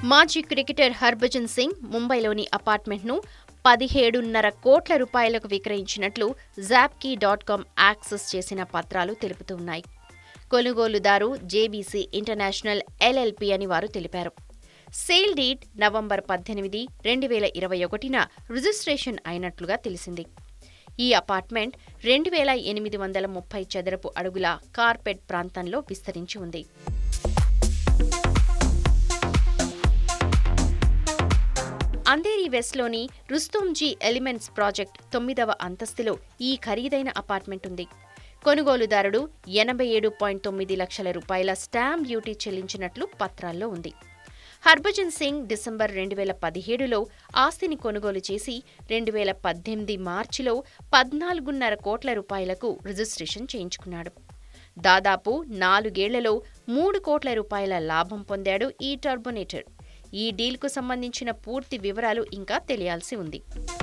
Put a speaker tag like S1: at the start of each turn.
S1: మాజీ క్రికెటర్ హర్భజన్ సింగ్ ముంబైలోని అపార్ట్మెంట్ను పదిహేడున్నర కోట్ల రూపాయలకు విక్రయించినట్లు జాప్కీ డాట్ కామ్ యాక్సెస్ చేసిన పత్రాలు తెలుపుతున్నాయి కొనుగోలుదారు జేబీసీ ఇంటర్నేషనల్ ఎల్ఎల్పి అని వారు తెలిపారు సేల్ డీట్ నవంబర్ పద్దెనిమిది రెండు వేల ఇరవై ఒకటిన రిజిస్ట్రేషన్ అయినట్లుగా తెలిసింది ఈ అపార్ట్మెంట్ రెండు వేల ఎనిమిది వందల ముప్పై చదరపు అడుగుల కార్పెట్ ప్రాంతంలో విస్తరించి ఉంది అంధేరి వెస్ట్లోని రుస్తోంజీ ఎలిమెంట్స్ ప్రాజెక్ట్ తొమ్మిదవ అంతస్తులో ఈ ఖరీదైన అపార్ట్మెంట్ ఉంది కొనుగోలుదారుడు ఎనభై ఏడు పాయింట్ తొమ్మిది లక్షల రూపాయల స్టాంప్ డ్యూటీ చెల్లించినట్లు పత్రాల్లో ఉంది హర్భజన్ సింగ్ డిసెంబర్ రెండు వేల పదిహేడులో ఆస్తిని కొనుగోలు చేసి రెండు వేల పద్దెనిమిది మార్చిలో పద్నాలుగున్నర కోట్ల రూపాయలకు రిజిస్ట్రేషన్ చేయించుకున్నాడు దాదాపు నాలుగేళ్లలో మూడు కోట్ల రూపాయల లాభం పొందాడు ఈ టర్బోనేటర్ ఈ డీల్కు సంబంధించిన పూర్తి వివరాలు ఇంకా తెలియాల్సి ఉంది